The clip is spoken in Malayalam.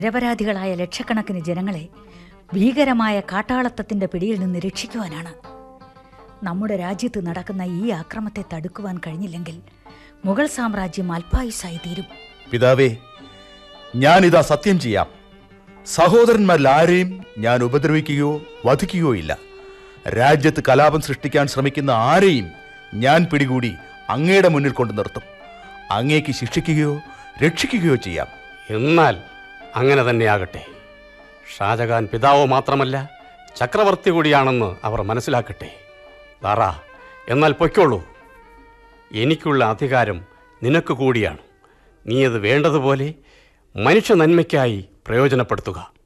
നിരപരാധികളായ ലക്ഷക്കണക്കിന് ജനങ്ങളെ ഭീകരമായ കാട്ടാളത്തത്തിന്റെ പിടിയിൽ നിന്ന് രക്ഷിക്കുവാനാണ് നമ്മുടെ രാജ്യത്ത് നടക്കുന്ന ഈ ആക്രമത്തെ തടുക്കുവാൻ കഴിഞ്ഞില്ലെങ്കിൽ മുഗൾ സാമ്രാജ്യം അല്പായുസായി തീരും പിതാവേ ഞാനിതാ സത്യം ചെയ്യാം സഹോദരന്മാരിൽ ആരെയും ഞാൻ ഉപദ്രവിക്കുകയോ വധിക്കുകയോ ഇല്ല രാജ്യത്ത് കലാപം സൃഷ്ടിക്കാൻ ശ്രമിക്കുന്ന ആരെയും ഞാൻ പിടികൂടി അങ്ങയുടെ മുന്നിൽ കൊണ്ടു നിർത്തും അങ്ങേക്ക് ശിക്ഷിക്കുകയോ രക്ഷിക്കുകയോ ചെയ്യാം എന്നാൽ അങ്ങനെ തന്നെയാകട്ടെ ഷാജഹാൻ പിതാവ് മാത്രമല്ല ചക്രവർത്തി കൂടിയാണെന്ന് അവർ മനസ്സിലാക്കട്ടെ ദാറ എന്നാൽ പൊയ്ക്കോളൂ എനിക്കുള്ള അധികാരം നിനക്ക് കൂടിയാണ് നീ അത് വേണ്ടതുപോലെ മനുഷ്യ നന്മയ്ക്കായി പ്രയോജനപ്പെടുത്തുക